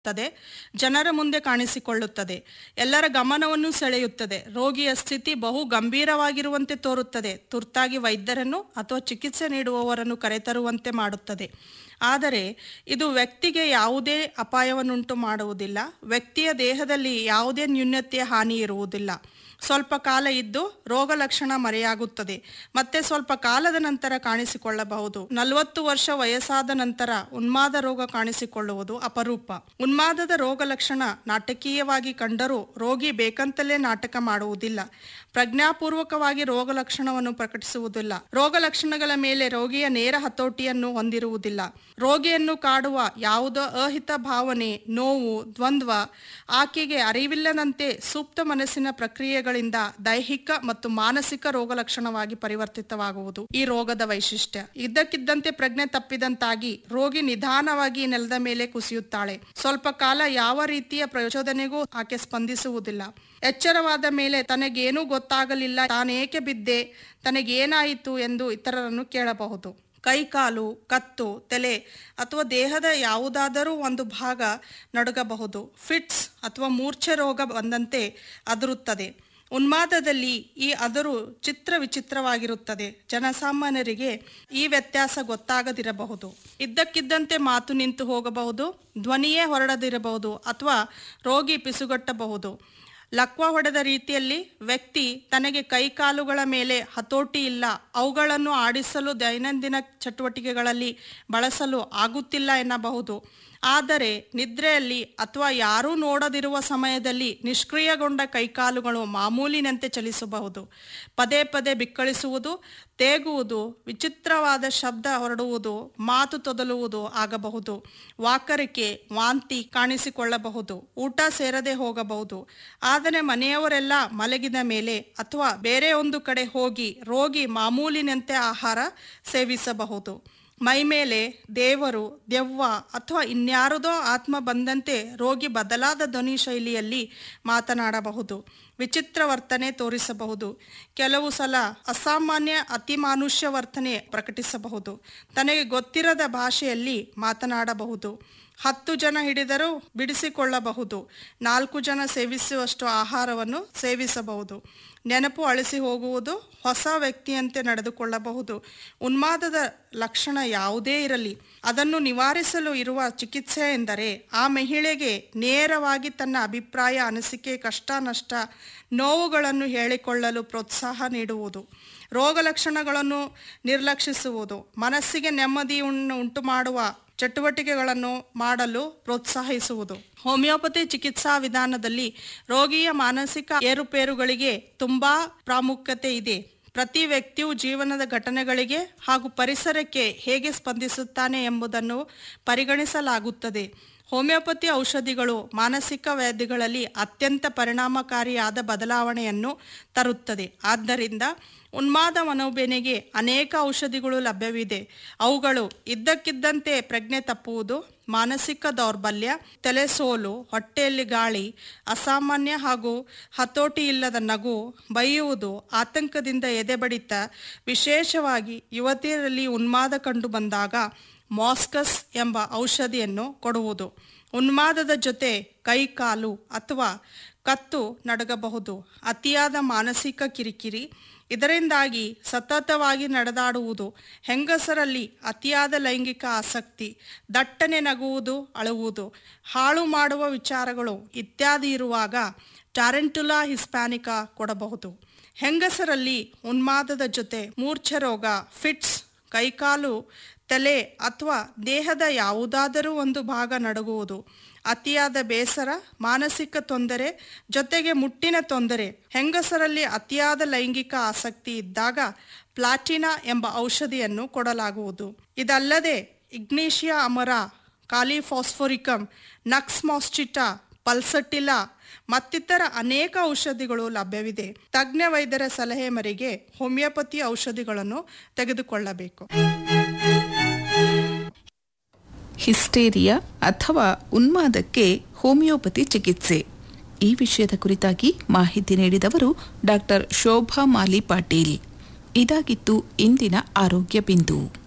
ತ್ತದೆ ಜನರ ಮುಂದೆ ಕಾಣಿಸಿಕೊಳ್ಳುತ್ತದೆ ಎಲ್ಲರ ಗಮನವನ್ನು ಸೆಳೆಯುತ್ತದೆ ರೋಗಿಯ ಸ್ಥಿತಿ ಬಹು ಗಂಭೀರವಾಗಿರುವಂತೆ ತೋರುತ್ತದೆ ತುರ್ತಾಗಿ ವೈದ್ಯರನ್ನು ಅಥವಾ ಚಿಕಿತ್ಸೆ ನೀಡುವವರನ್ನು ಕರೆತರುವಂತೆ ಮಾಡುತ್ತದೆ ಆದರೆ ಇದು ವ್ಯಕ್ತಿಗೆ ಯಾವುದೇ ಅಪಾಯವನ್ನುಂಟು ಮಾಡುವುದಿಲ್ಲ ವ್ಯಕ್ತಿಯ ದೇಹದಲ್ಲಿ ಯಾವುದೇ ನ್ಯೂನತೆಯ ಹಾನಿ ಇರುವುದಿಲ್ಲ ಸ್ವಲ್ಪ ಕಾಲ ಇದ್ದು ರೋಗ ಲಕ್ಷಣ ಮರೆಯಾಗುತ್ತದೆ ಮತ್ತೆ ಸ್ವಲ್ಪ ಕಾಲದ ನಂತರ ಕಾಣಿಸಿಕೊಳ್ಳಬಹುದು ನಲವತ್ತು ವರ್ಷ ವಯಸ್ಸಾದ ನಂತರ ಉನ್ಮಾದ ರೋಗ ಕಾಣಿಸಿಕೊಳ್ಳುವುದು ಅಪರೂಪ ಉನ್ಮಾದದ ರೋಗ ಲಕ್ಷಣ ನಾಟಕೀಯವಾಗಿ ಕಂಡರೂ ರೋಗಿ ಬೇಕಂತಲೇ ನಾಟಕ ಮಾಡುವುದಿಲ್ಲ ಪ್ರಜ್ಞಾಪೂರ್ವಕವಾಗಿ ರೋಗ ಲಕ್ಷಣವನ್ನು ಪ್ರಕಟಿಸುವುದಿಲ್ಲ ರೋಗ ಲಕ್ಷಣಗಳ ಮೇಲೆ ರೋಗಿಯ ನೇರ ಹತೋಟಿಯನ್ನು ಹೊಂದಿರುವುದಿಲ್ಲ ರೋಗಿಯನ್ನು ಕಾಡುವ ಯಾವುದೋ ಅಹಿತ ಭಾವನೆ ನೋವು ದ್ವಂದ್ವ ಆಕೆಗೆ ಅರಿವಿಲ್ಲದಂತೆ ಸೂಕ್ತ ಮನಸ್ಸಿನ ಪ್ರಕ್ರಿಯೆಗಳಿಂದ ದೈಹಿಕ ಮತ್ತು ಮಾನಸಿಕ ರೋಗ ಲಕ್ಷಣವಾಗಿ ಪರಿವರ್ತಿತವಾಗುವುದು ಈ ರೋಗದ ವೈಶಿಷ್ಟ್ಯ ಇದ್ದಕ್ಕಿದ್ದಂತೆ ಪ್ರಜ್ಞೆ ತಪ್ಪಿದಂತಾಗಿ ರೋಗಿ ನಿಧಾನವಾಗಿ ನೆಲದ ಮೇಲೆ ಕುಸಿಯುತ್ತಾಳೆ ಸ್ವಲ್ಪ ಕಾಲ ಯಾವ ರೀತಿಯ ಪ್ರಚೋದನೆಗೂ ಆಕೆ ಸ್ಪಂದಿಸುವುದಿಲ್ಲ ಎಚ್ಚರವಾದ ಮೇಲೆ ತನಗೇನೂ ಗೊತ್ತಾಗಲಿಲ್ಲ ತಾನೇಕೆ ಬಿದ್ದೆ ತನಗೇನಾಯಿತು ಎಂದು ಇತರರನ್ನು ಕೇಳಬಹುದು ಕೈಕಾಲು ಕತ್ತು ತಲೆ ಅಥವಾ ದೇಹದ ಯಾವುದಾದರೂ ಒಂದು ಭಾಗ ನಡುಗಬಹುದು ಫಿಟ್ಸ್ ಅಥವಾ ಮೂರ್ಛೆ ರೋಗ ಬಂದಂತೆ ಅದರುತ್ತದೆ ಉನ್ಮಾದದಲ್ಲಿ ಈ ಅದರು ಚಿತ್ರ ವಿಚಿತ್ರವಾಗಿರುತ್ತದೆ ಜನಸಾಮಾನ್ಯರಿಗೆ ಈ ವ್ಯತ್ಯಾಸ ಗೊತ್ತಾಗದಿರಬಹುದು ಇದ್ದಕ್ಕಿದ್ದಂತೆ ಮಾತು ನಿಂತು ಹೋಗಬಹುದು ಧ್ವನಿಯೇ ಹೊರಡದಿರಬಹುದು ಅಥವಾ ರೋಗಿ ಪಿಸುಗಟ್ಟಬಹುದು ಲಕ್ವ ಹೊಡೆದ ರೀತಿಯಲ್ಲಿ ವ್ಯಕ್ತಿ ತನಗೆ ಕೈಕಾಲುಗಳ ಮೇಲೆ ಹತೋಟಿ ಇಲ್ಲ ಅವುಗಳನ್ನು ಆಡಿಸಲು ದೈನಂದಿನ ಚಟುವಟಿಕೆಗಳಲ್ಲಿ ಬಳಸಲು ಆಗುತ್ತಿಲ್ಲ ಎನ್ನಬಹುದು ಆದರೆ ನಿದ್ರೆಯಲ್ಲಿ ಅಥವಾ ಯಾರೂ ನೋಡದಿರುವ ಸಮಯದಲ್ಲಿ ನಿಷ್ಕ್ರಿಯಗೊಂಡ ಕೈಕಾಲುಗಳು ಮಾಮೂಲಿನಂತೆ ಚಲಿಸಬಹುದು ಪದೇ ಪದೇ ಬಿಕ್ಕಳಿಸುವುದು ತೇಗುವುದು ವಿಚಿತ್ರವಾದ ಶಬ್ದ ಹೊರಡುವುದು ಮಾತು ತೊದಲುವುದು ಆಗಬಹುದು ವಾಕರಿಕೆ ವಾಂತಿ ಕಾಣಿಸಿಕೊಳ್ಳಬಹುದು ಊಟ ಸೇರದೆ ಹೋಗಬಹುದು ಆದರೆ ಮನೆಯವರೆಲ್ಲ ಮಲಗಿದ ಮೇಲೆ ಅಥವಾ ಬೇರೆ ಒಂದು ಕಡೆ ಹೋಗಿ ರೋಗಿ ಮಾಮೂಲಿನಂತೆ ಆಹಾರ ಸೇವಿಸಬಹುದು ಮೈಮೇಲೆ ದೇವರು ದೆವ್ವ ಅಥವಾ ಇನ್ಯಾರದೋ ಆತ್ಮ ಬಂದಂತೆ ರೋಗಿ ಬದಲಾದ ಧ್ವನಿ ಶೈಲಿಯಲ್ಲಿ ಮಾತನಾಡಬಹುದು ವಿಚಿತ್ರ ವರ್ತನೆ ತೋರಿಸಬಹುದು ಕೆಲವು ಸಲ ಅಸಾಮಾನ್ಯ ಅತಿಮಾನುಷ್ಯ ವರ್ತನೆ ಪ್ರಕಟಿಸಬಹುದು ತನಗೆ ಗೊತ್ತಿರದ ಭಾಷೆಯಲ್ಲಿ ಮಾತನಾಡಬಹುದು ಹತ್ತು ಜನ ಹಿಡಿದರೂ ಬಿಡಿಸಿಕೊಳ್ಳಬಹುದು ನಾಲ್ಕು ಜನ ಸೇವಿಸುವಷ್ಟು ಆಹಾರವನ್ನು ಸೇವಿಸಬಹುದು ನೆನಪು ಅಳಿಸಿ ಹೋಗುವುದು ಹೊಸ ವ್ಯಕ್ತಿಯಂತೆ ನಡೆದುಕೊಳ್ಳಬಹುದು ಉನ್ಮಾದದ ಲಕ್ಷಣ ಯಾವುದೇ ಇರಲಿ ಅದನ್ನು ನಿವಾರಿಸಲು ಇರುವ ಚಿಕಿತ್ಸೆ ಎಂದರೆ ಆ ಮಹಿಳೆಗೆ ನೇರವಾಗಿ ತನ್ನ ಅಭಿಪ್ರಾಯ ಅನಿಸಿಕೆ ಕಷ್ಟ ನಷ್ಟ ನೋವುಗಳನ್ನು ಹೇಳಿಕೊಳ್ಳಲು ಪ್ರೋತ್ಸಾಹ ನೀಡುವುದು ರೋಗ ಲಕ್ಷಣಗಳನ್ನು ನಿರ್ಲಕ್ಷಿಸುವುದು ಮನಸ್ಸಿಗೆ ನೆಮ್ಮದಿಯನ್ನು ಉಂಟು ಮಾಡುವ ಚಟುವಟಿಕೆಗಳನ್ನು ಮಾಡಲು ಪ್ರೋತ್ಸಾಹಿಸುವುದು ಹೋಮಿಯೋಪತಿ ಚಿಕಿತ್ಸಾ ವಿಧಾನದಲ್ಲಿ ರೋಗಿಯ ಮಾನಸಿಕ ಏರುಪೇರುಗಳಿಗೆ ತುಂಬಾ ಪ್ರಾಮುಖ್ಯತೆ ಇದೆ ಪ್ರತಿ ವ್ಯಕ್ತಿಯು ಜೀವನದ ಘಟನೆಗಳಿಗೆ ಹಾಗೂ ಪರಿಸರಕ್ಕೆ ಹೇಗೆ ಸ್ಪಂದಿಸುತ್ತಾನೆ ಎಂಬುದನ್ನು ಪರಿಗಣಿಸಲಾಗುತ್ತದೆ ಹೋಮಿಯೋಪತಿ ಔಷಧಿಗಳು ಮಾನಸಿಕ ವ್ಯಾಧಿಗಳಲ್ಲಿ ಅತ್ಯಂತ ಪರಿಣಾಮಕಾರಿಯಾದ ಬದಲಾವಣೆಯನ್ನು ತರುತ್ತದೆ ಆದ್ದರಿಂದ ಉನ್ಮಾದ ಮನೋಬೇನೆಗೆ ಅನೇಕ ಔಷಧಿಗಳು ಲಭ್ಯವಿದೆ ಅವುಗಳು ಇದ್ದಕ್ಕಿದ್ದಂತೆ ಪ್ರಜ್ಞೆ ತಪ್ಪುವುದು ಮಾನಸಿಕ ದೌರ್ಬಲ್ಯ ತಲೆಸೋಲು ಹೊಟ್ಟೆಯಲ್ಲಿ ಗಾಳಿ ಅಸಾಮಾನ್ಯ ಹಾಗೂ ಹತೋಟಿ ಇಲ್ಲದ ನಗು ಬೈಯುವುದು ಆತಂಕದಿಂದ ಎದೆಬಡಿತ ವಿಶೇಷವಾಗಿ ಯುವತಿಯರಲ್ಲಿ ಉನ್ಮಾದ ಕಂಡು ಬಂದಾಗ ಮಾಸ್ಕಸ್ ಎಂಬ ಔಷಧಿಯನ್ನು ಕೊಡುವುದು ಉನ್ಮಾದದ ಜೊತೆ ಕೈಕಾಲು ಅಥವಾ ಕತ್ತು ನಡಗಬಹುದು ಅತಿಯಾದ ಮಾನಸಿಕ ಕಿರಿಕಿರಿ ಇದರಿಂದಾಗಿ ಸತತವಾಗಿ ನಡೆದಾಡುವುದು ಹೆಂಗಸರಲ್ಲಿ ಅತಿಯಾದ ಲೈಂಗಿಕ ಆಸಕ್ತಿ ದಟ್ಟನೆ ನಗುವುದು ಅಳುವುದು ಹಾಳು ಮಾಡುವ ವಿಚಾರಗಳು ಇತ್ಯಾದಿ ಇರುವಾಗ ಟಾರೆಂಟುಲಾ ಹಿಸ್ಪ್ಯಾನಿಕಾ ಕೊಡಬಹುದು ಹೆಂಗಸರಲ್ಲಿ ಉನ್ಮಾದದ ಜೊತೆ ಮೂರ್ಛೆ ರೋಗ ಫಿಟ್ಸ್ ಕೈಕಾಲು ತಲೆ ಅಥವಾ ದೇಹದ ಯಾವುದಾದರೂ ಒಂದು ಭಾಗ ನಡುಗುವುದು ಅತಿಯಾದ ಬೇಸರ ಮಾನಸಿಕ ತೊಂದರೆ ಜೊತೆಗೆ ಮುಟ್ಟಿನ ತೊಂದರೆ ಹೆಂಗಸರಲ್ಲಿ ಅತಿಯಾದ ಲೈಂಗಿಕ ಆಸಕ್ತಿ ಇದ್ದಾಗ ಪ್ಲಾಟಿನಾ ಎಂಬ ಔಷಧಿಯನ್ನು ಕೊಡಲಾಗುವುದು ಇದಲ್ಲದೆ ಇಗ್ನೇಷಿಯಾ ಅಮರ ಕಾಲಿಫಾಸ್ಫೋರಿಕಮ್ ನಕ್ಸ್ ಮಾಸ್ಟಿಟಾ ಪಲ್ಸಟಿಲಾ ಮತ್ತಿತರ ಅನೇಕ ಔಷಧಿಗಳು ಲಭ್ಯವಿದೆ ತಜ್ಞ ವೈದ್ಯರ ಸಲಹೆ ಮೇರೆಗೆ ಹೋಮಿಯೋಪತಿ ಔಷಧಿಗಳನ್ನು ತೆಗೆದುಕೊಳ್ಳಬೇಕು ಹಿಸ್ಟೇರಿಯಾ ಅಥವಾ ಉನ್ಮಾದಕ್ಕೆ ಹೋಮಿಯೋಪತಿ ಚಿಕಿತ್ಸೆ ಈ ವಿಷಯದ ಕುರಿತಾಗಿ ಮಾಹಿತಿ ನೀಡಿದವರು ಡಾಕ್ಟರ್ ಶೋಭಾ ಮಾಲಿ ಪಾಟೀಲ್ ಇದಾಗಿತ್ತು ಇಂದಿನ ಆರೋಗ್ಯ ಬಿಂದು